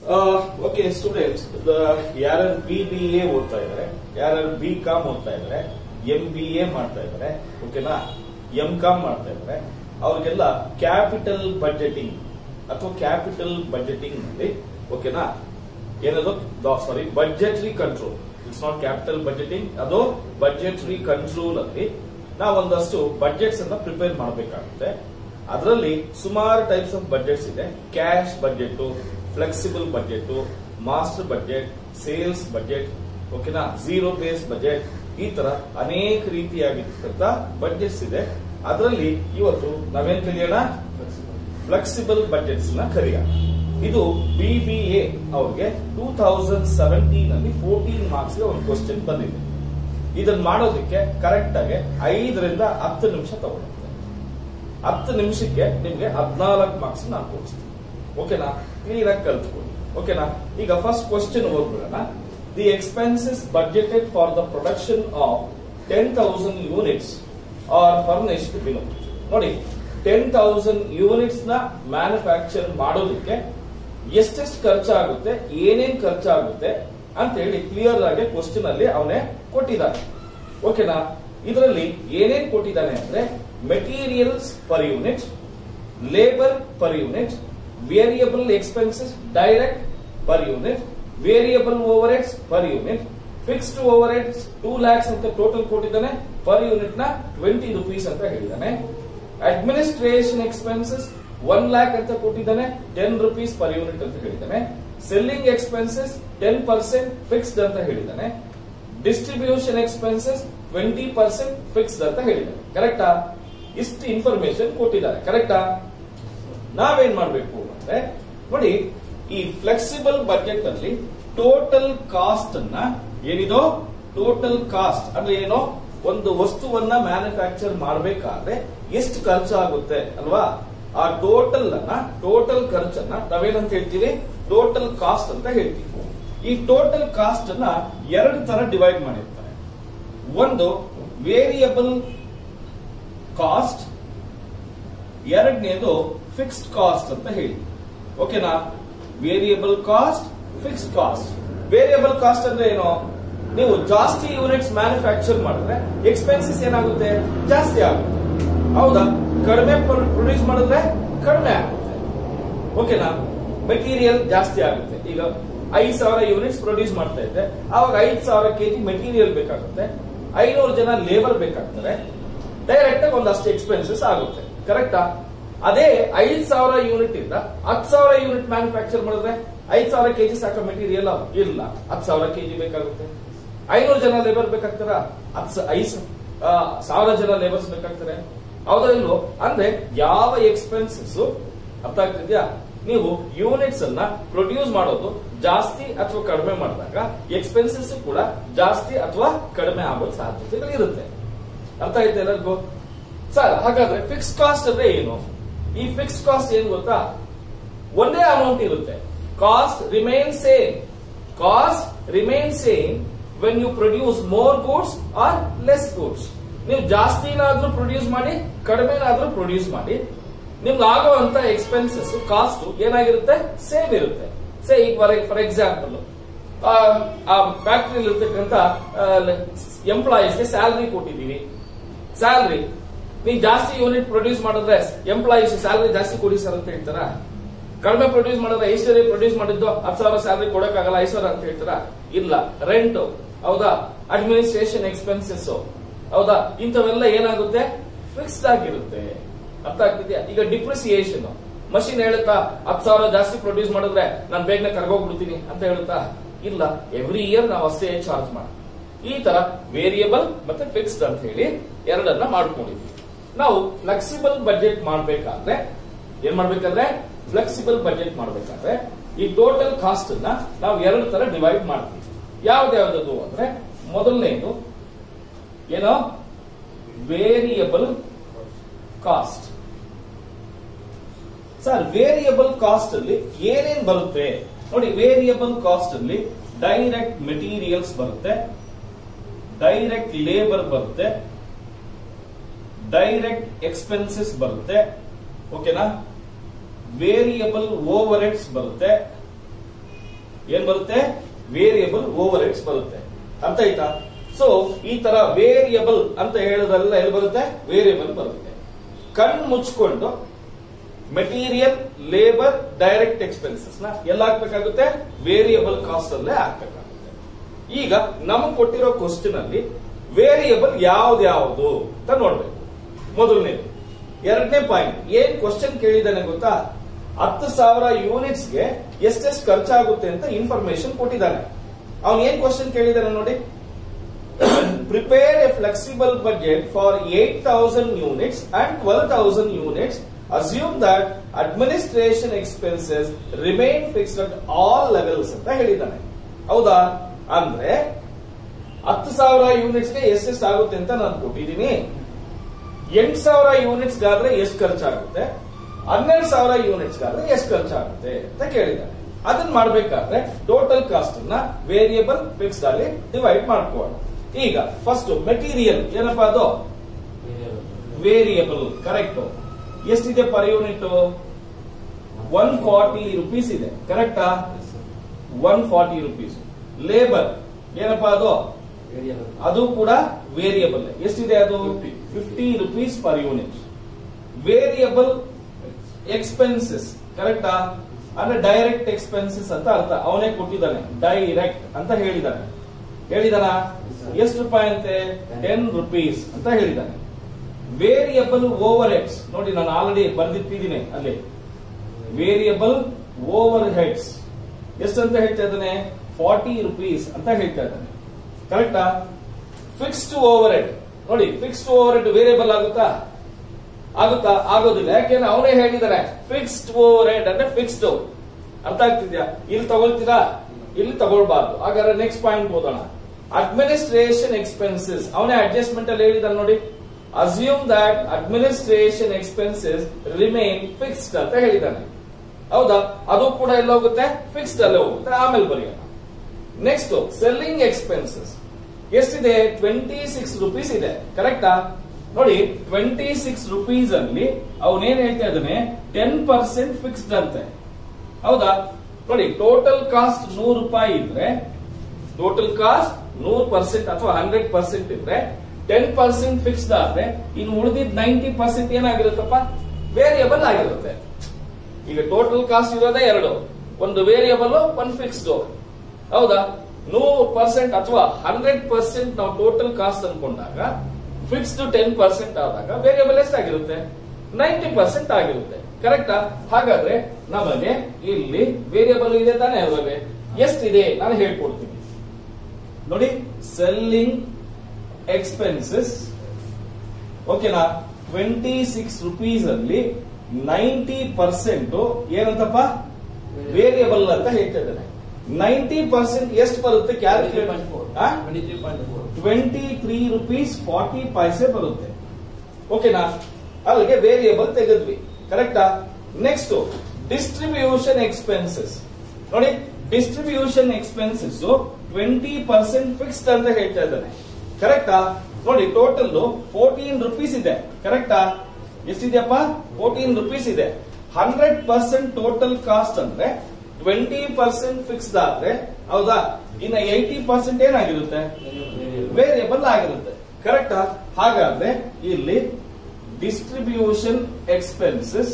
Okay students ಯಾರ್ಯಾರು B B A ಓದ್ತಾ ಇದಾರೆ ಯಾರ್ಯಾರು ಬಿ ಕಾಮ್ ಓದ್ತಾ ಇದಾರೆ ಎಂ ಬಿ ಎ ಮಾಡ್ತಾ ಇದಾರೆ ಓಕೆನಾ ಎಂ ಕಾಮ್ ಮಾಡ್ತಾ ಇದಾರೆ ಅವ್ರಿಗೆಲ್ಲ ಕ್ಯಾಪಿಟಲ್ ಬಜೆಟಿಂಗ್ ಅಥವಾ ಕ್ಯಾಪಿಟಲ್ ಬಜೆಟಿಂಗ್ ನಲ್ಲಿ ಓಕೆನಾ ಏನದು sorry budgetary control it's not capital budgeting ಅದು ಬಜೆಟರಿ ಕಂಟ್ರೋಲ್ ಅಲ್ಲಿ ನಾವು ಒಂದಷ್ಟು ಬಜೆಟ್ಸ್ ಅನ್ನ ಪ್ರಿಪೇರ್ ಮಾಡಬೇಕಾಗುತ್ತೆ ಅದರಲ್ಲಿ ಸುಮಾರು ಟೈಪ್ಸ್ ಆಫ್ ಬಜೆಟ್ಸ್ ಇದೆ cash budget flexible budget master budget sales budget ಓಕೆನಾ ಝೀರೋ ಬೇಸ್ ಬಜೆಟ್ ಈ ತರ ಅನೇಕ ರೀತಿಯಾಗಿರ್ತಕ್ಕಂಥ ಬಜೆಟ್ಸ್ ಇದೆ ಅದರಲ್ಲಿ ಇವತ್ತು ನಾವೇನ್ ಕಲಿಯೋಣ ಫ್ಲೆಕ್ಸಿಬಲ್ ಬಜೆಟ್ಸ್ ನ ಕಲಿಯೋಣ ಇದು ಬಿಬಿಎ ಅವ್ರಿಗೆ ಟೂ ತೌಸಂಡ್ ಸೆವೆಂಟೀನ್ ಅಲ್ಲಿ ಫೋರ್ಟೀನ್ ಮಾರ್ಕ್ಸ್ ಗೆ ಒಂದು ಕ್ವಶನ್ ಬಂದಿದೆ ಇದನ್ನ ಮಾಡೋದಕ್ಕೆ ಕರೆಕ್ಟ್ ಆಗಿ ಐದರಿಂದ ಹತ್ತು ನಿಮಿಷ ತಗೊಳುತ್ತೆ ಹತ್ತು ನಿಮಿಷಕ್ಕೆ ನಿಮ್ಗೆ ಹದಿನಾಲ್ಕು ಮಾರ್ಕ್ಸ್ ನಾನು ಕೊಡ್ತೀನಿ ಓಕೆನಾ ಕ್ಲೀನ್ ಆಗಿ ಕಲ್ತ್ಕೊಳ್ಳಿ ಓಕೆನಾ ಈಗ ಫಸ್ಟ್ ಕ್ವಶನ್ ಓದ್ಬಿಡೋಣ the expenses budgeted for the production of ten thousand units are furnished below ನೋಡಿ ಟೆನ್ ತೌಸಂಡ್ ಯೂನಿಟ್ಸ್ ನ ಮ್ಯಾನುಫ್ಯಾಕ್ಚರ್ ಮಾಡೋದಕ್ಕೆ ಎಷ್ಟೆಷ್ಟು ಖರ್ಚಾಗುತ್ತೆ ಏನೇನ್ ಖರ್ಚಾಗುತ್ತೆ ಅಂತ ಹೇಳಿ ಕ್ಲಿಯರ್ ಆಗಿ ಕ್ವಶನ್ ಅಲ್ಲಿ ಅವನೇ ಕೊಟ್ಟಿದ್ದಾನೆ ಓಕೆನಾ ಇದರಲ್ಲಿ ಏನೇನ್ ಕೊಟ್ಟಿದ್ದಾನೆ ಅಂದ್ರೆ materials per unit labour per unit variable expenses direct per unit variable overheads per unit fixed overheads two lakhs ಅಂತ ಟೋಟಲ್ ಕೊಟ್ಟಿದ್ದಾನೆ ಪರ್ ಯೂನಿಟ್ ನ ಟ್ವೆಂಟಿ ರುಪೀಸ್ ಅಂತ ಹೇಳಿದ್ದಾನೆ ಅಡ್ಮಿನಿಸ್ಟ್ರೇಷನ್ ಎಕ್ಸ್ಪೆನ್ಸಸ್ ಒನ್ ಲ್ಯಾಕ್ ಅಂತ ಕೊಟ್ಟಿದ್ದಾನೆ ಟೆನ್ ರುಪೀಸ್ ಪರ್ ಯೂನಿಟ್ ಅಂತ ಹೇಳಿದ್ದಾನೆ selling expenses ten percent fixed ಅಂತ ಹೇಳಿದ್ದಾನೆ distribution expenses twenty percent fixed ಅಂತ ಹೇಳಿದ್ದಾನೆ ಕರೆಕ್ಟಾ ಇಷ್ಟು ಇನ್ಫಾರ್ಮೇಶನ್ ಕೊಟ್ಟಿದ್ದಾರೆ ಕರೆಕ್ಟಾ ನಾವೇನ್ ಮಾಡ್ಬೇಕು ಅಂದ್ರೆ ನೋಡಿ ಈ ಫ್ಲೆಕ್ಸಿಬಲ್ ಬಜೆಟ್ ಅಲ್ಲಿ ಟೋಟಲ್ ಕಾಸ್ಟ್ ಅನ್ನ ಏನಿದೋ ಟೋಟಲ್ ಕಾಸ್ಟ್ ಅಂದ್ರೆ ಏನೋ ಒಂದು ವಸ್ತುವನ್ನ ಮ್ಯಾನುಫ್ಯಾಕ್ಚರ್ ಮಾಡಬೇಕಾದ್ರೆ ಎಷ್ಟು ಖರ್ಚಾಗುತ್ತೆ ಅಲ್ವಾ ಆ ಟೋಟಲ್ ಅನ್ನ ಟೋಟಲ್ ಖರ್ಚನ್ನ ನಾವೇನಂತ ಹೇಳ್ತೀವಿ ಟೋಟಲ್ ಕಾಸ್ಟ್ ಅಂತ ಹೇಳ್ತೀವಿ ಈ ಟೋಟಲ್ ಕಾಸ್ಟ್ ಅನ್ನ ಎರಡು ತರ ಡಿವೈಡ್ ಮಾಡಿರ್ತಾರೆ ಒಂದು ವೇರಿಯಬಲ್ ಕಾಸ್ಟ್ ಎರಡನೇದು ಫಿಕ್ಸ್ಡ್ ಕಾಸ್ಟ್ ಅಂತ ಹೇಳಿ ಓಕೆನಾ variable cost fixed cost variable cost ಅಂದ್ರೆ ಏನು ನೀವು ಜಾಸ್ತಿ ಯೂನಿಟ್ಸ್ ಮ್ಯಾನುಫ್ಯಾಕ್ಚರ್ ಮಾಡಿದ್ರೆ ಎಕ್ಸ್ಪೆನ್ಸಸ್ ಏನಾಗುತ್ತೆ ಜಾಸ್ತಿ ಆಗುತ್ತೆ ಹೌದಾ ಕಡಿಮೆ ಪ್ರೊಡ್ಯೂಸ್ ಮಾಡಿದ್ರೆ ಕಡಿಮೆ ಆಗುತ್ತೆ ಓಕೆನಾ ಮೆಟೀರಿಯಲ್ ಜಾಸ್ತಿ ಆಗುತ್ತೆ ಈಗ ಐದ್ ಸಾವಿರ ಯೂನಿಟ್ಸ್ ಪ್ರೊಡ್ಯೂಸ್ ಮಾಡ್ತಾ ಇದ್ದೆ ಅವಾಗ ಐದ್ ಸಾವಿರ ಕೆಜಿ ಮೆಟೀರಿಯಲ್ ಬೇಕಾಗುತ್ತೆ ಐನೂರು ಜನ ಲೇಬರ್ ಬೇಕಾಗ್ತಾರೆ ಡೈರೆಕ್ಟ್ ಆಗಿ ಒಂದಷ್ಟು ಎಕ್ಸ್ಪೆನ್ಸಸ್ ಆಗುತ್ತೆ ಕರೆಕ್ಟಾ ಅದೇ ಐದ್ ಸಾವಿರ ಯೂನಿಟ್ ಇಂದ ಹತ್ತು ಸಾವಿರ ಯೂನಿಟ್ ಮ್ಯಾನುಫ್ಯಾಕ್ಚರ್ ಮಾಡಿದ್ರೆ ಐದ್ ಸಾವಿರ ಕೆಜಿ ಸಾಕ ಮೆಟೀರಿಯಲ್ ಇಲ್ಲ ಹತ್ತು ಸಾವಿರ ಕೆಜಿ ಬೇಕಾಗುತ್ತೆ ಐನೂರು ಜನ ಲೇಬರ್ ಬೇಕಾಗ್ತಾರ ಹತ್ತು ಐದು ಸಾವಿರ ಜನ ಲೇಬರ್ಸ್ ಬೇಕಾಗ್ತಾರೆ ಹೌದಾ ಇಲ್ವೋ ಅಂದ್ರೆ ಯಾವ ಎಕ್ಸ್ಪೆನ್ಸಸ್ ಅರ್ಥ ಆಗ್ತಿದ್ಯಾ ನೀವು ಯೂನಿಟ್ಸ್ ಅನ್ನ ಪ್ರೊಡ್ಯೂಸ್ ಮಾಡೋದು ಜಾಸ್ತಿ ಅಥವಾ ಕಡಿಮೆ ಮಾಡಿದಾಗ ಎಕ್ಸ್ಪೆನ್ಸಸ್ ಕೂಡ ಜಾಸ್ತಿ ಅಥವಾ ಕಡಿಮೆ ಆಗೋ ಸಾಧ್ಯತೆಗಳು ಇರುತ್ತೆ ಅರ್ಥ ಆಯ್ತಾ ಎಲ್ಲರಿಗೂ ಸರ್ ಹಾಗಾದ್ರೆ ಫಿಕ್ಸ್ ಕಾಸ್ಟ್ ಅಂದ್ರೆ ಏನು ಈ ಫಿಕ್ಸ್ ಕಾಸ್ಟ್ ಏನು ಗೊತ್ತಾ ಒಂದೇ ಅಮೌಂಟ್ ಇರುತ್ತೆ cost remain same cost remain same when you produce more goods or less goods ನೀವು ಜಾಸ್ತಿನಾದ್ರೂ ಪ್ರೊಡ್ಯೂಸ್ ಮಾಡಿ ಕಡಿಮೆನಾದ್ರೂ ಪ್ರೊಡ್ಯೂಸ್ ಮಾಡಿ ನಿಮ್ಗೆ ಆಗುವಂತ ಎಕ್ಸ್ಪೆನ್ಸಸ್ ಕಾಸ್ಟ್ ಏನಾಗಿರುತ್ತೆ ಸೇಮ್ ಇರುತ್ತೆ ಸೇ ಈಗ ಫಾರ್ ಎಕ್ಸಾಂಪಲ್ ಆ ಫ್ಯಾಕ್ಟರಿ ಇರ್ತಕ್ಕಂಥ ಎಂಪ್ಲಾಯೀಸ್ಗೆ ಸ್ಯಾಲರಿ ಕೊಟ್ಟಿದ್ದೀವಿ ಸ್ಯಾಲರಿ ನೀವು ಜಾಸ್ತಿ ಯೂನಿಟ್ ಪ್ರೊಡ್ಯೂಸ್ ಮಾಡಿದ್ರೆ ಎಂಪ್ಲಾಯೀಸ್ ಸ್ಯಾಲರಿ ಜಾಸ್ತಿ ಕೊಡಿ ಸರ್ ಅಂತ ಹೇಳ್ತಾರ ಕಡಿಮೆ ಪ್ರೊಡ್ಯೂಸ್ ಮಾಡಿದ್ರೆ ಐದು ಪ್ರೊಡ್ಯೂಸ್ ಮಾಡಿದ್ದು ಹತ್ತು ಸಾವಿರ ಸ್ಯಾಲರಿ ಕೊಡಕ್ಕಾಗಲ್ಲ ಐದು ಸಾವಿರ ಅಂತ ಹೇಳ್ತಾರ ಇಲ್ಲ ರೆಂಟ್ ಹೌದಾ ಅಡ್ಮಿನಿಸ್ಟ್ರೇಷನ್ ಎಕ್ಸ್ಪೆನ್ಸಸ್ ಹೌದಾ ಇಂಥವೆಲ್ಲ ಏನಾಗುತ್ತೆ ಫಿಕ್ಸ್ಡ್ ಆಗಿರುತ್ತೆ ಅರ್ಥ ಆಗ್ತಿದ್ಯಾ ಈಗ ಡಿಪ್ರಿಸಿಯೇಷನ್ ಮಷಿನ್ ಹೇಳುತ್ತಾ ಹತ್ತು ಸಾವಿರ ಜಾಸ್ತಿ ಪ್ರೊಡ್ಯೂಸ್ ಮಾಡಿದ್ರೆ ನಾನು ಬೇಗನೆ ಕರ್ಗೋಗ್ಬಿಡ್ತೀನಿ ಅಂತ ಹೇಳುತ್ತಾ ಇಲ್ಲ ಎವ್ರಿ ಇಯರ್ ನಾವು ಅಷ್ಟೇ ಚಾರ್ಜ್ ಮಾಡಿ ಈ ತರ ವೇರಿಯಬಲ್ ಮತ್ತೆ ಫಿಕ್ಸ್ಡ್ ಅಂತ ಹೇಳಿ ಎರಡನ್ನ ಮಾಡ್ಕೊಂಡಿದ್ವಿ ನಾವು ಫ್ಲೆಕ್ಸಿಬಲ್ ಬಜೆಟ್ ಮಾಡಬೇಕಾದ್ರೆ ಏನ್ ಮಾಡ್ಬೇಕಾದ್ರೆ ಫ್ಲೆಕ್ಸಿಬಲ್ ಬಜೆಟ್ ಮಾಡಬೇಕಾದ್ರೆ ಈ ಟೋಟಲ್ ಕಾಸ್ಟ್ ಅನ್ನ ನಾವು ಎರಡು ತರ ಡಿವೈಡ್ ಮಾಡ್ತೀವಿ ಯಾವ್ದ್ಯಾವ್ದು ಅಂದ್ರೆ ಮೊದಲನೇದು ಏನೋ variable cost sir variable cost ಅಲ್ಲಿ ಏನೇನ್ ಬರುತ್ತೆ ನೋಡಿ ವೇರಿಯಬಲ್ ಕಾಸ್ಟ್ ಅಲ್ಲಿ ಡೈರೆಕ್ಟ್ ಮೆಟೀರಿಯಲ್ಸ್ ಬರುತ್ತೆ ಡೈರೆಕ್ಟ್ ಲೇಬರ್ ಬರುತ್ತೆ ಡೈರೆಕ್ಟ್ ಎಕ್ಸ್ಪೆನ್ಸಸ್ ಬರುತ್ತೆ ಓಕೆನಾ ವೇರಿಯಬಲ್ ಓವರ್ ಹೆಡ್ಸ್ ಬರುತ್ತೆ ಏನ್ ಬರುತ್ತೆ ವೇರಿಯಬಲ್ ಓವರ್ ಹೆಡ್ಸ್ ಬರುತ್ತೆ ಅರ್ಥ ಆಯ್ತಾ ಸೊ ಈ ತರ ವೇರಿಯಬಲ್ ಅಂತ ಹೇಳೋದೆಲ್ಲ ಎಲ್ಲಿ ಬರುತ್ತೆ ವೇರಿಯಬಲ್ ಬರುತ್ತೆ ಕಣ್ ಮುಚ್ಕೊಂಡು ಮೆಟೀರಿಯಲ್ ಲೇಬರ್ ಡೈರೆಕ್ಟ್ ಎಕ್ಸ್ಪೆನ್ಸಸ್ ನ ಎಲ್ಲ ಹಾಕ್ಬೇಕಾಗುತ್ತೆ ವೇರಿಯಬಲ್ ಕಾಸ್ಟ್ ಅಲ್ಲೇ ಹಾಕ್ಬೇಕಾಗುತ್ತೆ ಈಗ ನಮಗೆ ಕೊಟ್ಟಿರೋ ಕ್ವಶನ್ ಅಲ್ಲಿ ವೇರಿಯಬಲ್ ಯಾವ್ದು ಅಂತ ನೋಡ್ಬೇಕು ಮೊದಲನೇದು ಎರಡನೇ ಪಾಯಿಂಟ್ ಏನ್ ಕ್ವಶನ್ ಕೇಳಿದಾನೆ ಗೊತ್ತಾ ಹತ್ತು ಸಾವಿರ ಯೂನಿಟ್ಸ್ ಗೆ ಎಷ್ಟೆಷ್ಟು ಖರ್ಚಾಗುತ್ತೆ ಅಂತ ಇನ್ಫಾರ್ಮೇಶನ್ ಕೊಟ್ಟಿದ್ದಾನೆ ಅವನ್ ಏನ್ ಕ್ವಶನ್ ಕೇಳಿದಾನೆ ನೋಡಿ prepare a flexible budget for eight thousand units and twelve thousand units assume that administration expenses remain fixed at all levels ಅಂತ ಹೇಳಿದ್ದಾನೆ ಹೌದಾ ಅಂದ್ರೆ ಹತ್ತು ಸಾವಿರ ಯೂನಿಟ್ಸ್ ಗೆ ಎಷ್ಟೆಷ್ಟು ಆಗುತ್ತೆ ಅಂತ ನಾನು ಕೊಟ್ಟಿದ್ದೀನಿ ಎಂಟು ಸಾವಿರ ಯೂನಿಟ್ಸ್ ಗಾದ್ರೆ ಎಷ್ಟು ಖರ್ಚಾಗುತ್ತೆ ಹನ್ನೆರಡು ಸಾವಿರ ಯೂನಿಟ್ಸ್ ಗಾದ್ರೆ ಎಷ್ಟು ಖರ್ಚಾಗುತ್ತೆ ಅಂತ ಕೇಳಿದ್ದಾನೆ ಅದನ್ನ ಮಾಡ್ಬೇಕಾದ್ರೆ ಟೋಟಲ್ ಕಾಸ್ಟ್ ಅನ್ನ ವೇರಿಯಬಲ್ ಫಿಕ್ಸ್ಡ್ ಅಲ್ಲಿ ಡಿವೈಡ್ ಮಾಡ್ಕೋಣ ಈಗ ಫಸ್ಟ್ ಮೆಟೀರಿಯಲ್ ಏನಪ್ಪಾ ಅದು ವೇರಿಯಬಲ್ ಕರೆಕ್ಟ್ ಎಷ್ಟಿದೆ per unit one forty rupees ಇದೆ ಕರೆಕ್ಟಾ ಒನ್ ಫಾರ್ಟಿ ರುಪೀಸ್ ಲೇಬರ್ ಏನಪ್ಪಾ ಅದು ಅದು ಕೂಡ ವೇರಿಯಬಲ್ ಎಷ್ಟಿದೆ ಅದು fifty rupees per unit variable expenses ಕರೆಕ್ಟಾ ಅಂದ್ರೆ ಡೈರೆಕ್ಟ್ ಎಕ್ಸ್ಪೆನ್ಸಸ್ ಅಂತ ಅರ್ಥ ಅವನೇ ಕೊಟ್ಟಿದ್ದಾನೆ ಡೈರೆಕ್ಟ್ ಅಂತ ಹೇಳಿದಾನೆ ಹೇಳಿದಾನ ಎಷ್ಟು ರೂಪಾಯಿ ಅಂತೆ ಟೆನ್ ರುಪೀಸ್ ಅಂತ ಹೇಳಿದ್ದಾನೆ ವೇರಿಯಬಲ್ ಓವರ್ ಹೆಡ್ಸ್ ನೋಡಿ ನಾನು ಆಲ್ರೆಡಿ ಬರ್ದಿಟ್ಟಿದ್ದೀನಿ ಅಲ್ಲಿ ವೇರಿಯಬಲ್ ಓವರ್ ಹೆಡ್ಸ್ ಎಷ್ಟಂತ ಹೇಳ್ತಾ ಇದ್ದಾನೆ ಫಾರ್ಟಿ ರುಪೀಸ್ ಅಂತ ಹೇಳ್ತಾ ಇದ್ದಾನೆ ಕರೆಕ್ಟಾ ಫಿಕ್ಸ್ಡ್ ಓವರ್ ಹೆಡ್ ನೋಡಿ ಫಿಕ್ಸ್ಡ್ ಓವರ್ ಹೆಡ್ ವೇರಿಯಬಲ್ ಆಗುತ್ತಾ ಆಗುತ್ತಾ ಆಗೋದಿಲ್ಲ ಯಾಕೆಂದ್ರೆ ಅವನೇ ಹೇಳಿದಾನೆ ಫಿಕ್ಸ್ಡ್ ಓವರ್ ಹೆಡ್ ಅಂದ್ರೆ ಫಿಕ್ಸ್ಡ್ ಅರ್ಥ ಆಗ್ತಿದ್ಯಾ ಇಲ್ಲಿ ತಗೊಳ್ತೀರಾ ಇಲ್ಲಿ ತಗೊಳ್ಬಾರ್ದು ಹಾಗಾದ್ರೆ ನೆಕ್ಸ್ಟ್ ಪಾಯಿಂಟ್ ಓದೋಣ ಅಡ್ಮಿನಿಸ್ಟ್ರೇಷನ್ ಎಕ್ಸ್ಪೆನ್ಸಸ್ ಅವನೇ ಅಡ್ಜಸ್ಟ್ಮೆಂಟ್ ಅಲ್ಲಿ ಹೇಳಿದಾನೆ ನೋಡಿ assume that administration expenses remain fixed ಅಂತ ಹೇಳಿದಾನೆ ಹೌದಾ ಅದು ಕೂಡ ಎಲ್ಲ ಹೋಗುತ್ತೆ ಫಿಕ್ಸ್ಡ್ ಅಲ್ಲೇ ಹೋಗುತ್ತೆ ಆಮೇಲೆ ಬರೆಯೋಣ ನೆಕ್ಸ್ಟ್ ಸೆಲ್ಲಿಂಗ್ ಎಕ್ಸ್ಪೆನ್ಸಸ್ ಎಷ್ಟಿದೆ ಟ್ವೆಂಟಿ ಸಿಕ್ಸ್ ರುಪೀಸ್ ಇದೆ ಕರೆಕ್ಟಾ ನೋಡಿ ಟ್ವೆಂಟಿ ಸಿಕ್ಸ್ ರುಪೀಸ್ ಅಲ್ಲಿ ಅವನೇನ್ ಹೇಳ್ತಾ ಇದ್ದಾನೆ ಟೆನ್ ಪರ್ಸೆಂಟ್ ಫಿಕ್ಸ್ಡ್ ಅಂತೆ ಹೌದಾ ನೋಡಿ ಟೋಟಲ್ ಕಾಸ್ಟ್ ನೂರು ರೂಪಾಯಿ ಇದ್ರೆ ಟೋಟಲ್ ಕಾಸ್ಟ್ ನೂರು ಪರ್ಸೆಂಟ್ ಅಥವಾ ಹಂಡ್ರೆಡ್ ಪರ್ಸೆಂಟ್ ಇದ್ರೆ ಟೆನ್ ಪರ್ಸೆಂಟ್ ಫಿಕ್ಸ್ಡ್ ಆದ್ರೆ ಇನ್ನು ಉಳಿದಿದ್ ನೈಂಟಿ ಪರ್ಸೆಂಟ್ ಏನಾಗಿರುತ್ತಪ್ಪ ವೇರಿಯಬಲ್ ಆಗಿರುತ್ತೆ ಈಗ ಟೋಟಲ್ ಕಾಸ್ಟ್ ಇರೋದೇ ಎರಡು ಒಂದು ವೇರಿಯಬಲ್ ಒಂದು ಫಿಕ್ಸ್ಡ್ ಹೌದಾ ನೂರು ಪರ್ಸೆಂಟ್ ಅಥವಾ ಹಂಡ್ರೆಡ್ ಪರ್ಸೆಂಟ್ ನಾವು ಟೋಟಲ್ ಕಾಸ್ಟ್ ಅನ್ಕೊಂಡಾಗ ಫಿಕ್ಸ್ಡ್ ಟೆನ್ ಪರ್ಸೆಂಟ್ ಆದಾಗ ವೇರಿಯಬಲ್ ಎಷ್ಟಾಗಿರುತ್ತೆ ನೈಂಟಿ ಪರ್ಸೆಂಟ್ ಆಗಿರುತ್ತೆ ಕರೆಕ್ಟಾ ಹಾಗಾದ್ರೆ ನಮಗೆ ಇಲ್ಲಿ ವೇರಿಯಬಲ್ ಇದೆ ತಾನೇ ಅಲ್ವೇ ಎಷ್ಟಿದೆ ನಾನು ಹೇಳ್ಕೊಡ್ತೀನಿ ನೋಡಿ ಸೆಲ್ಲಿಂಗ್ ಎಕ್ಸ್ಪೆನ್ಸಸ್ ಓಕೆನಾ ಟ್ವೆಂಟಿ ಸಿಕ್ಸ್ ರುಪೀಸ್ ಅಲ್ಲಿ ನೈಂಟಿ ಪರ್ಸೆಂಟ್ ಏನಂತಪ್ಪ ವೇರಿಯಬಲ್ ಅಂತ ಹೇಳ್ತಾ ಇದ್ದಾನೆ ನೈಂಟಿ ಪರ್ಸೆಂಟ್ ಎಷ್ಟು ಬರುತ್ತೆ calculate twenty three rupees forty paise ಬರುತ್ತೆ ಓಕೆನಾ ಅಲ್ಲಿಗೆ ವೇರಿಯಬಲ್ ತೆಗೆದ್ವಿ ಕರೆಕ್ಟಾ ನೆಕ್ಸ್ಟ್ ಡಿಸ್ಟ್ರಿಬ್ಯೂಷನ್ ಎಕ್ಸ್ಪೆನ್ಸಸ್ ನೋಡಿ distribution expenses twenty percent fixed ಅಂತ ಹೇಳ್ತಾ ಇದ್ದಾನೆ ಕರೆಕ್ಟಾ ನೋಡಿ ಟೋಟಲ್ ಫೋರ್ಟೀನ್ ರುಪೀಸ್ ಇದೆ ಕರೆಕ್ಟಾ ಎಷ್ಟಿದೆಯಪ್ಪ ಫೋರ್ಟೀನ್ ರುಪೀಸ್ ಇದೆ ಹಂಡ್ರೆಡ್ ಪರ್ಸೆಂಟ್ ಟೋಟಲ್ ಕಾಸ್ಟ್ ಅಂದ್ರೆ ಟ್ವೆಂಟಿ ಪರ್ಸೆಂಟ್ ಫಿಕ್ಸ್ಡ್ ಆದ್ರೆ ಹೌದಾ ಇನ್ನ ಏಯ್ಟಿ ಪರ್ಸೆಂಟ್ ಏನಾಗಿರುತ್ತೆ ವೇರಿಯಬಲ್ ಆಗಿರುತ್ತೆ ಕರೆಕ್ಟಾ ಹಾಗಾದ್ರೆ ಇಲ್ಲಿ ಡಿಸ್ಟ್ರಿಬ್ಯೂಷನ್ ಎಕ್ಸ್ಪೆನ್ಸಸ್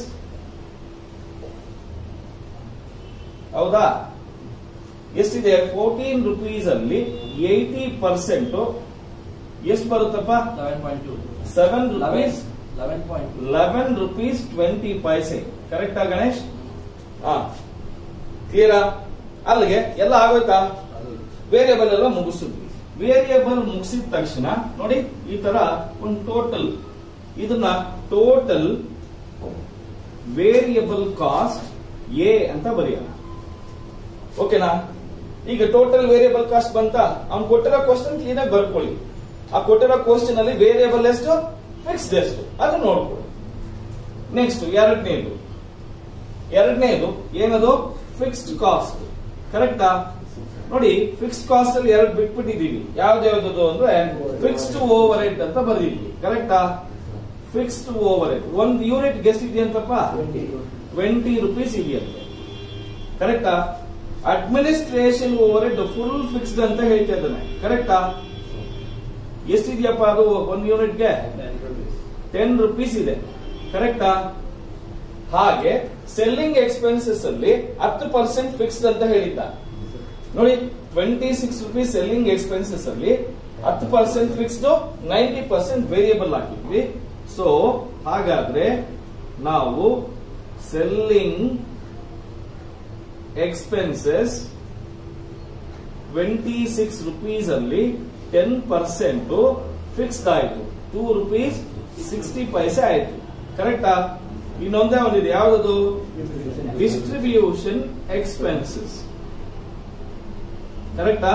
ಹೌದಾ ಎಷ್ಟಿದೆ ಫೋರ್ಟೀನ್ ರುಪೀಸ್ ಅಲ್ಲಿ ಏಯ್ಟಿ ಪರ್ಸೆಂಟ್ ಎಷ್ಟು ಬರುತ್ತಪ್ಪ seven rupees eleven rupees twenty paise ಕರೆಕ್ಟಾ ಗಣೇಶ್ ಹಾ ಕ್ಲಿಯರಾ ಅಲ್ಲಿಗೆ ಎಲ್ಲ ಆಗೋಯ್ತಾ ವೇರಿಯಬಲ್ ಎಲ್ಲ ಮುಗಿಸಿದ್ವಿ ವೇರಿಯಬಲ್ ಮುಗಿಸಿದ ತಕ್ಷಣ ನೋಡಿ ಈ ತರ ಒಂದು ಟೋಟಲ್ ಇದನ್ನ ಟೋಟಲ್ ವೇರಿಯಬಲ್ ಕಾಸ್ಟ್ ಎ ಅಂತ ಬರೆಯೋಣ ಓಕೆನಾ ಈಗ ಟೋಟಲ್ ವೇರಿಯಬಲ್ ಕಾಸ್ಟ್ ಬಂತ ಅವ್ನು ಕೊಟ್ಟಿರೋ ಕ್ವಶನ್ ಕ್ಲೀನ್ ಆಗಿ ಬರ್ಕೊಳ್ಳಿ ಆ ಕೊಟ್ಟಿರೋ ಕ್ವಶನ್ ಅಲ್ಲಿ ವೇರಿಯಬಲ್ ಎಷ್ಟು ಫಿಕ್ಸ್ಡ್ ಎಷ್ಟು ಅದು ನೋಡ್ಕೊಳ್ಳಿ ನೆಕ್ಸ್ಟ್ ಎರಡನೇದು ಎರಡನೇದು ಏನದು ಫಿಕ್ಸ್ಡ್ ಕಾಸ್ಟ್ ಕರೆಕ್ಟಾ ನೋಡಿ ಫಿಕ್ಸ್ಡ್ ಕಾಸ್ಟ್ ಅಲ್ಲಿ ಎರಡು ಬಿಟ್ಬಿಟ್ಟಿದೀವಿ ಯಾವ್ದು ಯಾವ್ದು ಅಂದ್ರೆ ಫಿಕ್ಸ್ಡ್ ಓವರ್ ಹೆಡ್ ಅಂತ ಬರ್ದಿದ್ವಿ ಕರೆಕ್ಟಾ ಫಿಕ್ಸ್ಡ್ ಓವರ್ ಹೆಡ್ ಒಂದು ಯೂನಿಟ್ ಗೆಸ್ಟ್ ಇದೆಯಂತಪ್ಪ ಟ್ವೆಂಟಿ ರುಪೀಸ್ ಇದೆಯಂತೆ ಕರೆಕ್ಟಾ administration overhead full fixed ಅಂತ ಹೇಳ್ತಾ ಇದ್ದಾನೆ ಕರೆಕ್ಟಾ ಎಷ್ಟಿದೆಯಪ್ಪ ಅದು ಒಂದು ಯೂನಿಟ್ಗೆ ಟೆನ್ ರುಪೀಸ್ ಇದೆ ಕರೆಕ್ಟಾ ಹಾಗೆ ಸೆಲ್ಲಿಂಗ್ ಎಕ್ಸ್ಪೆನ್ಸಸ್ ಅಲ್ಲಿ ಹತ್ತು ಪರ್ಸೆಂಟ್ ಫಿಕ್ಸ್ಡ್ ಅಂತ ಹೇಳಿದ್ದ ನೋಡಿ twenty six rupees selling expenses ಅಲ್ಲಿ ಹತ್ತು percent fixed ninety percent variable ಹಾಕಿದ್ವಿ ಸೊ ಹಾಗಾದ್ರೆ ನಾವು selling expenses twenty six rupees ಅಲ್ಲಿ ಟೆನ್ ಪರ್ಸೆಂಟ್ ಫಿಕ್ಸ್ಡ್ ಆಯ್ತು ಟೂ ರುಪೀಸ್ ಸಿಕ್ಸ್ಟಿ ಪೈಸೆ ಆಯ್ತು ಕರೆಕ್ಟಾ ಇನ್ನೊಂದೇ ಒಂದಿದೆ ಯಾವ್ದದು ಡಿಸ್ಟ್ರಿಬ್ಯೂಷನ್ ಎಕ್ಸ್ಪೆನ್ಸಸ್ ಕರೆಕ್ಟಾ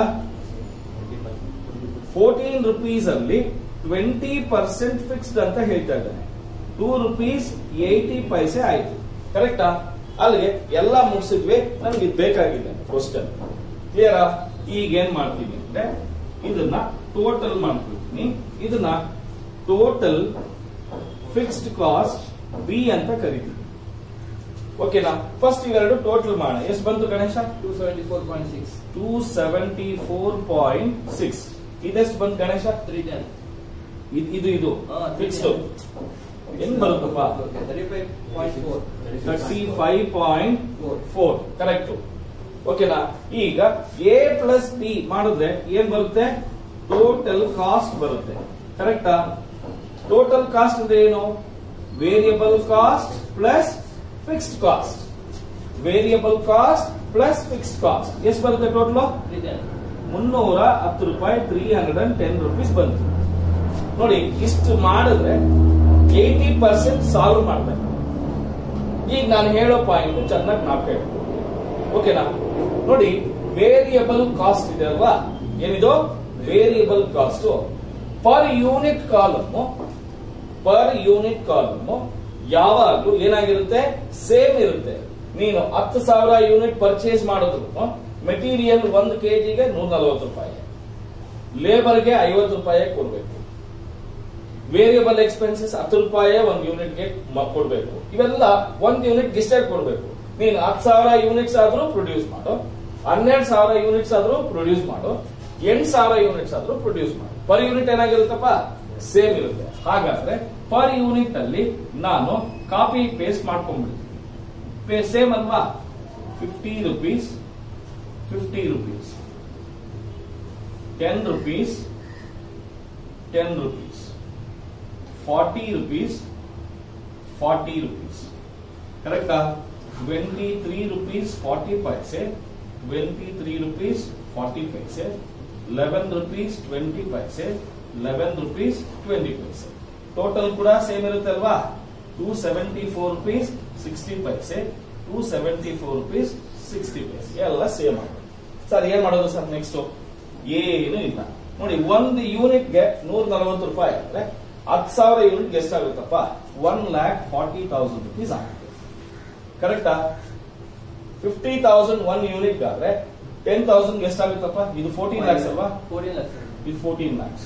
ಫೋರ್ಟೀನ್ ರುಪೀಸ್ ಅಲ್ಲಿ ಟ್ವೆಂಟಿ ಪರ್ಸೆಂಟ್ ಫಿಕ್ಸ್ಡ್ ಅಂತ ಹೇಳ್ತಾ ಇದ್ದಾನೆ ಟೂ ರುಪೀಸ್ ಏಯ್ಟಿ ಪೈಸೆ ಆಯ್ತು ಕರೆಕ್ಟಾ ಅಲ್ಲಿಗೆ ಎಲ್ಲ ಮುಗಿಸಿದ್ವಿ ನನ್ಗೆ ಇದು ಬೇಕಾಗಿದೆ ಕ್ವಶನ್ ಕ್ಲಿಯರಾ ಈಗ ಏನ್ ಮಾಡ್ತೀನಿ ಅಂದ್ರೆ ಇದನ್ನ ಟೋಟಲ್ ಮಾಡ್ಬಿಡ್ತೀನಿ ಇದನ್ನ ಟೋಟಲ್ ಫಿಕ್ಸ್ಡ್ ಕಾಸ್ಟ್ ಬಿ ಅಂತ ಕರಿತೀವಿ ಓಕೆನಾ ಫಸ್ಟ್ ಇವೆರಡು ಟೋಟಲ್ ಮಾಡೋಣ ಎಷ್ಟು ಬಂತು Ganesha two seventy four point six two seventy four point six ಇದೆಷ್ಟು ಬಂತು ಗಣೇಶ ತ್ರೀ ಟೆನ್ ಇದ್- ಇದು ಇದು ಫಿಕ್ಸ್ಡ್ ಹೆಂಗ್ ಬರುತ್ತಪ್ಪ thirty five point four thirty five point four four correct ಓಕೆನಾ ಈಗ ಎ ಪ್ಲಸ್ ಬಿ ಮಾಡಿದ್ರೆ ಏನ್ ಬರುತ್ತೆ ಟೋಟಲ್ ಕಾಸ್ಟ್ ಬರುತ್ತೆ ಕರೆಕ್ಟಾ ಟೋಟಲ್ ಕಾಸ್ಟ್ ಅಂದ್ರೆ ಏನು variable cost plus fixed cost variable cost plus fixed cost ಎಷ್ಟು ಬರುತ್ತೆ ಟೋಟಲ್ ತ್ರೀ ಟೆನ್ ಮುನ್ನೂರ ಹತ್ತು ರೂಪಾಯಿ three hundred and ten rupees ಬಂತು ನೋಡಿ ಇಷ್ಟು ಮಾಡಿದ್ರೆ ಏಯ್ಟಿ ಪರ್ಸೆಂಟ್ ಸಾಲ್ವ್ ಮಾಡ್ಬೇಕು ಈಗ ನಾನು ಹೇಳೋ ಪಾಯಿಂಟ್ ಚೆನ್ನಾಗಿ ನಾಲ್ಕು ಹೇಳ್ಬೇಕು ಓಕೆನಾ ನೋಡಿ ವೇರಿಯಬಲ್ ಕಾಸ್ಟ್ ಇದೆ ಅಲ್ವಾ ಏನಿದು variable cost per unit column per unit column ಯಾವಾಗ್ಲೂ ಏನಾಗಿರುತ್ತೆ ಸೇಮ್ ಇರುತ್ತೆ ನೀನು ಹತ್ತು ಸಾವಿರ ಯೂನಿಟ್ ಪರ್ಚೇಸ್ ಮಾಡಿದ್ರು ಮೆಟೀರಿಯಲ್ ಒಂದು ಕೆಜಿಗೆ ನೂರ ನಲವತ್ತು ರೂಪಾಯಿ ಲೇಬರ್ಗೆ ಐವತ್ತು ರೂಪಾಯಿ ಕೊಡಬೇಕು ವೇರಿಯಬಲ್ ಎಕ್ಸ್ಪೆನ್ಸಸ್ ಹತ್ತು ರೂಪಾಯಿ ಒಂದು ಯೂನಿಟ್ಗೆ ಕೊಡಬೇಕು ಇವೆಲ್ಲ ಒಂದು ಯೂನಿಟ್ ಡಿಸ್ಟೈಡ್ ಕೊಡಬೇಕು ನೀನು ಹತ್ತು ಸಾವಿರ ಯೂನಿಟ್ಸ್ ಆದ್ರೂ ಪ್ರೊಡ್ಯೂಸ್ ಮಾಡು ಹನ್ನೆರಡು ಸಾವಿರ ಯೂನಿಟ್ಸ್ ಆದ್ರೂ ಪ್ರೊಡ್ಯೂಸ್ ಮಾಡು ಎಂಟು ಸಾವಿರ ಯೂನಿಟ್ಸ್ ಆದ್ರೂ ಪ್ರೊಡ್ಯೂಸ್ ಮಾಡು ಪರ್ ಯೂನಿಟ್ ಏನಾಗಿರುತ್ತಪ್ಪ ಸೇಮ್ ಇರುತ್ತೆ ಹಾಗಾದ್ರೆ ಪರ್ ಯೂನಿಟ್ ಅಲ್ಲಿ ನಾನು ಕಾಪಿ ಪೇಸ್ಟ್ ಮಾಡ್ಕೊಂಡ್ಬಿಡ್ತೀನಿ ಸೇಮ್ ಅಲ್ವಾ fifty rupees fifty rupees ten rupees ten rupees forty rupees forty rupees ಕರೆಕ್ಟಾ twenty three rupees forty paise twenty three rupees forty paise eleven rupees twenty paise eleven rupees twenty paise total ಕೂಡ same ಇರುತ್ತೆ ಅಲ್ವಾ two seventy four rupees sixty paise two seventy four rupees sixty paise ಎಲ್ಲ same ಆಗುತ್ತೆ sir ಏನ್ ಮಾಡೋದು sir next ಏನು ಇಲ್ಲ ನೋಡಿ ಒಂದು ಯೂನಿಟ್ಗೆ ನೂರ ನಲವತ್ತು ರೂಪಾಯಿ ಅಂದ್ರೆ ಹತ್ತು ಸಾವಿರ ಯೂನಿಟ್ ಎಷ್ಟಾಗುತ್ತಪ್ಪ one lakh forty thousand rupees ಆಗುತ್ತೆ ಕರೆಕ್ಟಾ ಫಿಫ್ಟಿ ತೌಸಂಡ್ ಒನ್ ಯೂನಿಟ್ ಆದ್ರೆ ಟೆನ್ ತೌಸಂಡ್ ಎಷ್ಟಾಗುತ್ತಪ್ಪ ಇದು ಫೋರ್ಟೀನ್ ಲ್ಯಾಕ್ಸ್ ಅಲ್ವಾ ಫೋರ್ಟೀನ್ ಲ್ಯಾಕ್ಸ್ ಇದು ಫೋರ್ಟೀನ್ ಲ್ಯಾಕ್ಸ್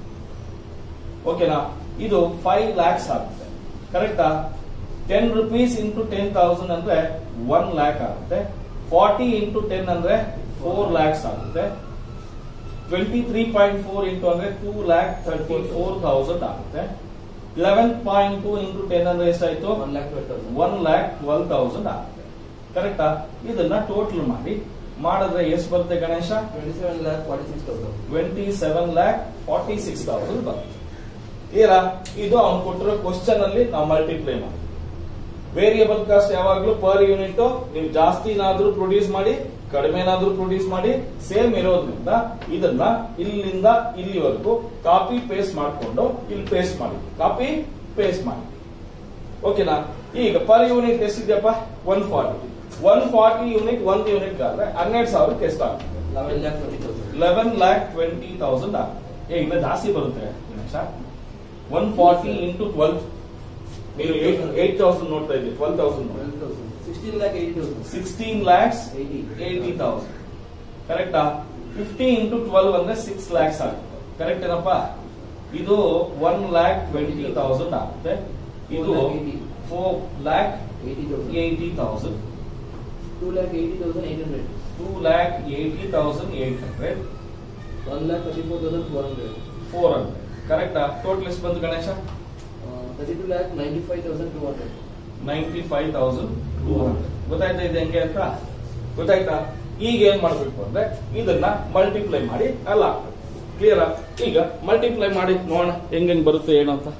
ಓಕೆನಾ ಇದು ಫೈವ್ ಲ್ಯಾಕ್ಸ್ ಆಗುತ್ತೆ ಕರೆಕ್ಟಾ ten rupees into ten thousand ಅಂದ್ರೆ ಒನ್ ಲ್ಯಾಕ್ ಆಗುತ್ತೆ ಫಾರ್ಟಿ ಇಂಟು ಟೆನ್ ಅಂದ್ರೆ ಫೋರ್ ಲ್ಯಾಕ್ಸ್ ಆಗುತ್ತೆ twenty three point four into ಅಂದ್ರೆ two lakh thirty four thousand ಆಗುತ್ತೆ eleven point two into ten ಅಂದ್ರೆ ಎಷ್ಟಾಯ್ತು one lakh twelve thousand one lakh twelve thousand ಆಗುತ್ತೆ ಕರೆಕ್ಟಾ ಇದನ್ನ ಟೋಟಲ್ ಮಾಡಿ ಮಾಡಿದ್ರೆ ಎಷ್ಟು ಬರುತ್ತೆ Ganesha twenty seven lakh forty six thousand twenty seven lakh forty six thousand ಬರುತ್ತೆ ಕ್ಲಿಯರಾ ಇದು ಅವ್ನು ಕೊಟ್ಟಿರೋ ಕ್ವಶನ್ ಅಲ್ಲಿ ನಾವು ಮಲ್ಟಿಪ್ಲೈ ಮಾಡಿ ವೇರಿಯಬಲ್ ಕಾಸ್ಟ್ ಯಾವಾಗ್ಲೂ ಪರ್ ಯೂನಿಟ್ ನೀವು ಜಾಸ್ತಿನಾದ್ರೂ ಪ್ರೊಡ್ಯೂಸ್ ಮಾಡಿ ಕಡಿಮೆನಾದ್ರೂ ಪ್ರೊಡ್ಯೂಸ್ ಮಾಡಿ ಸೇಮ್ ಇರೋದ್ರಿಂದ ಇದನ್ನ ಇಲ್ಲಿಂದ ಇಲ್ಲಿವರೆಗೂ ಕಾಪಿ ಪೇಸ್ಟ್ ಮಾಡಿಕೊಂಡು ಇಲ್ಲಿ ಪೇಸ್ಟ್ ಮಾಡಿ ಕಾಪಿ ಪೇಸ್ಟ್ ಮಾಡಿ ಓಕೆನಾ ಈಗ ಪರ್ ಯೂನಿಟ್ ಎಷ್ಟಿದೆಯಪ್ಪ one forty one forty unit ಒಂದು ಯೂನಿಟ್ ಆದ್ರೆ ಹನ್ನೆರಡು ಸಾವಿರಕ್ಕೆ ಎಷ್ಟಾಗುತ್ತೆ eleven lakh twenty thousand eleven lakh twenty thousand ಆಗುತ್ತೆ ಏ ಇನ್ನ ಜಾಸ್ತಿ ಬರುತ್ತೆ Ganesha one forty into twelve ನೀವು ಏಟ್ ತೌಸಂಡ್ ನೋಡ್ತಾ ಇದ್ದೀವಿ twelve thousand twelve thousand sixteen lakh eighty thousand sixteen lakhs eighty eighty thousand ಕರೆಕ್ಟಾ ಫಿಫ್ಟಿ ಇಂಟು ಟ್ವೆಲ್ವ್ ಅಂದ್ರೆ ಸಿಕ್ಸ್ ಲ್ಯಾಕ್ಸ್ ಆಗುತ್ತೆ ಕರೆಕ್ಟ್ ಏನಪ್ಪ ಇದು ಒನ್ ಲ್ಯಾಕ್ ಟ್ವೆಂಟಿ ತೌಸಂಡ್ ಆಗುತ್ತೆ ಇದು four lakh eighty thousand eighty thousand two lakh eighty thousand eight hundred two lakh eighty thousand eight hundred one lakh thirty four thousand four hundred four hundred ಕರೆಕ್ಟಾ total ಎಷ್ಟು ಬಂತು Ganesha thirty two lakh ninety five thousand two hundred ninety five thousand two hundred ಗೊತ್ತಾಯ್ತಾ ಇದು ಹೆಂಗೆ ಅಂತ ಗೊತ್ತಾಯ್ತಾ ಈಗ ಏನ್ ಮಾಡ್ಬೇಕು ಅಂದ್ರೆ ಇದನ್ನ ಮಲ್ಟಿಪ್ಲೈ ಮಾಡಿ ಅಲ್ಲ ಕ್ಲಿಯರ್ ಈಗ ಮಲ್ಟಿಪ್ಲೈ ಮಾಡಿ ನೋಡೋಣ ಹೆಂಗ್ ಹೆಂಗ್ ಬರುತ್ತೆ ಏನು ಅಂತ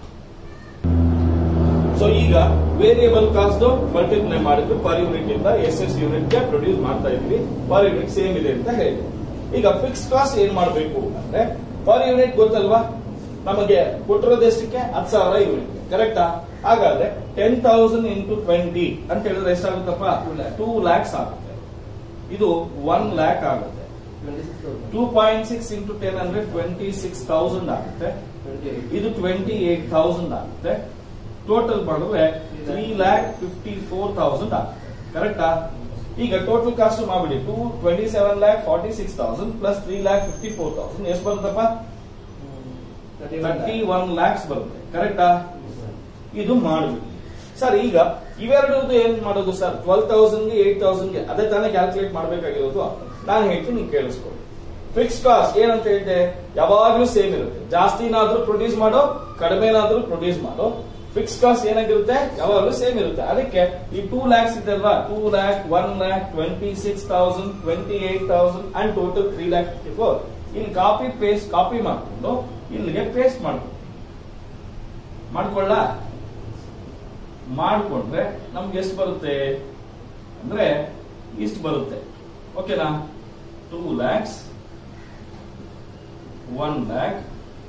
ಸೊ ಈಗ ವೇರಿಯಬಲ್ ಕಾಸ್ಟ್ ಮಲ್ಟಿಪ್ಲೈ ಮಾಡಿದ್ರು ಪರ್ ಯೂನಿಟ್ ಇಂದ ಎಸ್ ಎಸ್ ಯೂನಿಟ್ ಗೆ ಪ್ರೊಡ್ಯೂಸ್ ಮಾಡ್ತಾ ಇದ್ವಿ ಪರ್ ಯೂನಿಟ್ ಸೇಮ್ ಇದೆ ಅಂತ ಹೇಳಿ ಈಗ ಫಿಕ್ಸ್ ಕಾಸ್ಟ್ ಏನ್ ಮಾಡಬೇಕು ಅಂದ್ರೆ ಪರ್ ಯೂನಿಟ್ ಗೊತ್ತಲ್ವಾ ನಮಗೆ ಕೊಟ್ಟಿರೋದು ಎಷ್ಟಕ್ಕೆ ಹತ್ತು ಸಾವಿರ ಯೂನಿಟ್ ಕರೆಕ್ಟಾ ಹಾಗಾದ್ರೆ ಟೆನ್ ತೌಸಂಡ್ ಇಂಟು ಟ್ವೆಂಟಿ ಅಂತ ಹೇಳಿದ್ರೆ ಎಷ್ಟಾಗುತ್ತಪ್ಪ Two lakh. ಟೂ ಲ್ಯಾಕ್ಸ್ ಆಗುತ್ತೆ ಇದು ಒನ್ ಲ್ಯಾಕ್ ಆಗುತ್ತೆ twenty six thousand two point six into ten ಅಂದ್ರೆ ಟ್ವೆಂಟಿ ಸಿಕ್ಸ್ ತೌಸಂಡ್ ಆಗುತ್ತೆ ಟ್ವೆಂಟಿ ಏಟ್ ಇದು ಟ್ವೆಂಟಿ ಏಟ್ ತೌಸಂಡ್ ಆಗುತ್ತೆ ಟೋಟಲ್ ಮಾಡಿದ್ರೆ three lakh fifty four thousand ಆಗುತ್ತೆ ಕರೆಕ್ಟಾ ಈಗ ಟೋಟಲ್ ಕಾಸ್ಟ್ ಮಾಡ್ಬಿಡಿ two twenty seven lakh forty six thousand plus three lakh fifty four thousand ಎಷ್ಟು ಬರುತ್ತಪ್ಪ ತರ್ಟಿ ಒನ್ ಲ್ಯಾಕ್ಸ್ ಬರುತ್ತೆ ಕರೆಕ್ಟಾ ಇದು ಮಾಡ್ಬಿಡಿ ಸರ್ ಈಗ ಇವೆರಡದ್ದು ಏನ್ ಮಾಡೋದು ಸರ್ ಟ್ವೆಲ್ ತೌಸಂಡ್ಗೆ ಏಟ್ ತೌಸಂಡ್ಗೆ ಅದೇ ತಾನೇ ಕ್ಯಾಲ್ಕುಲೇಟ್ ಮಾಡಬೇಕಾಗಿರೋದು ನಾನು ಹೇಳ್ತೀನಿ ನೀವು ಕೇಳಿಸ್ಕೊಳ್ಳಿ ಫಿಕ್ಸ್ ಕಾಸ್ಟ್ ಏನಂತ ಹೇಳಿದೆ ಯಾವಾಗ್ಲೂ ಸೇಮ್ ಇರುತ್ತೆ ಜಾಸ್ತಿನಾದ್ರೂ ಪ್ರೊಡ್ಯೂಸ್ ಮಾಡೋ ಕಡಿಮೆನಾದ್ರೂ ಪ್ರೊಡ್ಯೂಸ್ ಮಾಡೋ ಫಿಕ್ಸ್ ಕಾಸ್ಟ್ ಏನಾಗಿರುತ್ತೆ ಯಾವಾಗಲೂ ಸೇಮ್ ಇರುತ್ತೆ ಅದಕ್ಕೆ ಈ ಟೂ ಲ್ಯಾಕ್ಸ್ ಇದೆ ಅಲ್ವಾ two lakh one lakh twenty six thousand twenty eight thousand and total three lakh fifty four ಇಲ್ಲಿ ಕಾಪಿ ಪೇಸ್ಟ್ ಕಾಪಿ ಮಾಡ್ಕೊಂಡು ಇಲ್ಲಿಗೆ ಪೇಸ್ಟ್ ಮಾಡ್ಕೊಂಡು ಮಾಡ್ಕೊಳ್ಳ ಮಾಡ್ಕೊಂಡ್ರೆ ನಮ್ಗೆ ಎಷ್ಟು ಬರುತ್ತೆ ಅಂದ್ರೆ ಇಷ್ಟು ಬರುತ್ತೆ ಓಕೆನಾ two lakhs one lakh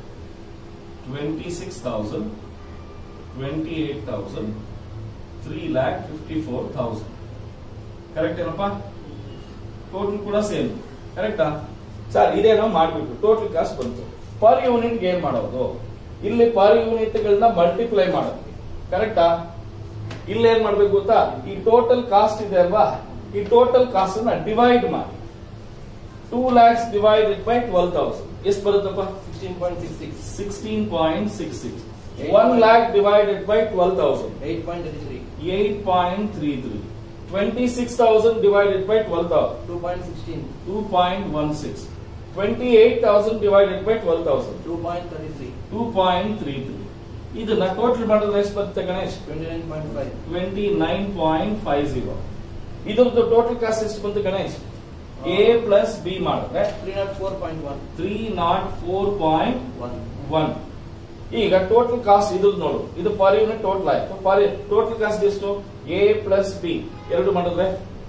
twenty six thousand twenty eight thousand three lakh fifty four thousand correct ಏನಪ್ಪ ಟೋಟಲ್ ಕೂಡ ಸೇಮ್ ಕರೆಕ್ಟಾ ಸರ್ ಇದೇನೋ ಮಾಡ್ಬಿಟ್ಟು ಟೋಟಲ್ ಕಾಸ್ಟ್ ಬಂತು ಪರ್ ಯೂನಿಟ್ ಏನ್ ಮಾಡೋದು ಇಲ್ಲಿ ಪರ್ ಯೂನಿಟ್ ಗಳನ್ನ ಮಲ್ಟಿಪ್ಲೈ ಮಾಡೋದು ಕರೆಕ್ಟಾ ಇಲ್ಲಿ ಏನ್ ಮಾಡ್ಬೇಕು ಗೊತ್ತಾ ಈ ಟೋಟಲ್ ಕಾಸ್ಟ್ ಇದೆ ಅಲ್ವಾ ಈ ಟೋಟಲ್ ಕಾಸ್ಟ್ ಅನ್ನ ಡಿವೈಡ್ ಮಾಡಿ two lakhs divided by twelve thousand ಎಷ್ಟು ಬರುತ್ತಪ್ಪ sixteen point six six sixteen point six six one lakh divided by twelve thousand eight point thirty three eight point three three twenty six thousand divided by twelve thousand two point sixteen two point one six twenty eight thousand divided by twelve thousand two point thirty three two point three three ಇದನ್ನ total ಮಾಡಿದ್ರೆ ಎಷ್ಟು ಬರುತ್ತೆ Ganesh twenty nine point five twenty nine point five zero ಇದ್ರದ್ದು total cost ಎಷ್ಟು ಬಂತು Ganesh A plus B ಮಾಡಿದ್ರೆ three nought four point one three nought four point one one ಈಗ total cost ಇದು ನೋಡು ಇದು ಪರ್ ಯೂನಿಟ್ ಟೋಟಲ್ ಆಯ್ತು ಪರ್ ಟೋಟಲ್ ಕಾಸ್ಟ್ ಎಷ್ಟು ಎ ಪ್ಲಸ್ ಬಿ ಎರಡು ಮಾಡಿದ್ರೆ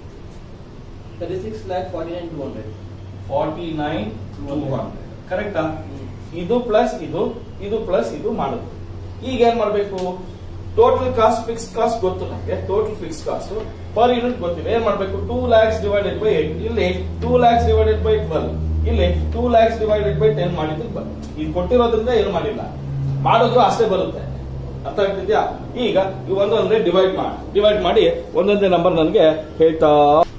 thirty six lakh forty nine two hundred forty nine two hundred ಕರೆಕ್ಟಾ ಇದು ಪ್ಲಸ್ ಇದು ಇದು ಪ್ಲಸ್ ಇದು ಮಾಡುದು ಈಗ ಏನ್ ಮಾಡ್ಬೇಕು ಟೋಟಲ್ ಕಾಸ್ಟ್ ಫಿಕ್ಸ್ ಕಾಸ್ಟ್ ಗೊತ್ತು ನಮಗೆ total fix cost per unit ಗೊತ್ತಿಲ್ಲ ಏನ್ ಮಾಡ್ಬೇಕು two lakhs divided by eight ಇಲ್ಲಿ two lakhs divided by twelve ಇಲ್ಲಿ two lakhs divided by ten ಮಾಡಿದ್ದು ಬ- ಇದು ಕೊಟ್ಟಿರೋದ್ರಿಂದ ಏನು ಮಾಡಿಲ್ಲ ಮಾಡಿದ್ರು ಅಷ್ಟೇ ಬರುತ್ತೆ ಅರ್ಥ ಆಗ್ತಿದ್ಯಾ ಈಗ ಇವು ಒಂದೊಂದೇ ಡಿವೈಡ್ ಮಾಡಿ ಡಿವೈಡ್ ಮಾಡಿ ಒಂದೊಂದೇ ನಂಬರ್ ನನಗೆ ಹೇಳ್ತಾ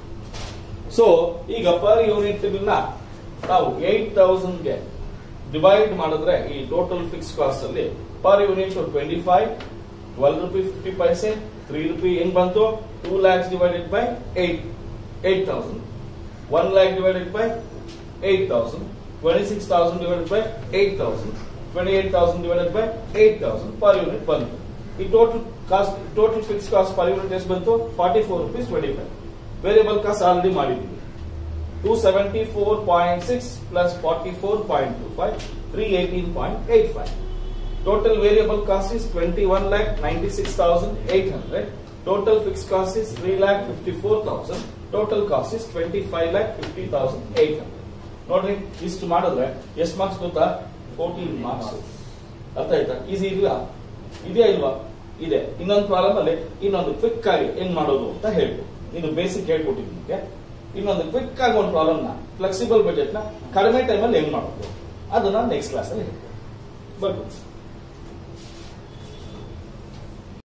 ಸೊ ಈಗ ಪರ್ ಯೂನಿಟ್ ನಾವು ಏಟ್ ತೌಸಂಡ್ಗೆ ಡಿವೈಡ್ ಮಾಡಿದ್ರೆ ಈ ಟೋಟಲ್ ಫಿಕ್ಸ್ ಕಾಸ್ಟ್ ಅಲ್ಲಿ per unit twenty five twelve rupee fifty paise three rupee ಹೆಂಗ್ ಬಂತು two lakhs divided by eight eight thousand one lakh divided by eight thousand twenty six thousand divided by eight thousand twenty eight thousand divided by eight thousand per unit ಬಂತು ಈ total cost total fix cost per unit ಎಷ್ಟು ಬಂತು forty four rupees twenty five variable cost already ಮಾಡಿದ್ದೀವಿ two seventy four point six plus forty four point two five three eighteen point eight five total variable cost is twenty one lakh ninety six thousand eight hundred total fix cost is three lakh fifty four thousand total cost is twenty five lakh fifty thousand eight hundred ನೋಡ್ರಿ ಇಷ್ಟು ಮಾಡಿದ್ರೆ ಎಷ್ಟು marks ಗೊತ್ತಾ fourteen marks ಅರ್ಥ ಆಯ್ತಾ easy ಇಲ್ಲ ಇದೆಯಾ ಇಲ್ವಾ ಇದೆ ಇನ್ನೊಂದು ಪ್ರಾಬ್ಲಮ್ ಅಲ್ಲಿ ಇನ್ನೊಂದು ಕ್ವಿಕ್ ಆಗಿ ಹೆಂಗ್ ಮಾಡೋದು ಅಂತ ಹೇಳ್ಬೋದು ಇದು ಬೇಸಿಕ್ ಹೇಳ್ಕೊಟ್ಟಿದ್ದೀನಿ ನಿಮಗೆ ಇನ್ನೊಂದು ಕ್ವಿಕ್ ಆಗಿ ಒಂದು ಪ್ರಾಬ್ಲಮ್ ನ ಫ್ಲೆಕ್ಸಿಬಲ್ ಬಜೆಟ್ ನ ಕಡಿಮೆ ಟೈಮಲ್ಲಿ ಹೆಂಗ್ ಮಾಡೋದು ಅದನ್ನ ನೆಕ್ಸ್ಟ್ ಕ್ಲಾಸ್ ಅಲ್ಲಿ ಹೇಳ್ಬೋದು ಬರ್ಬೋದು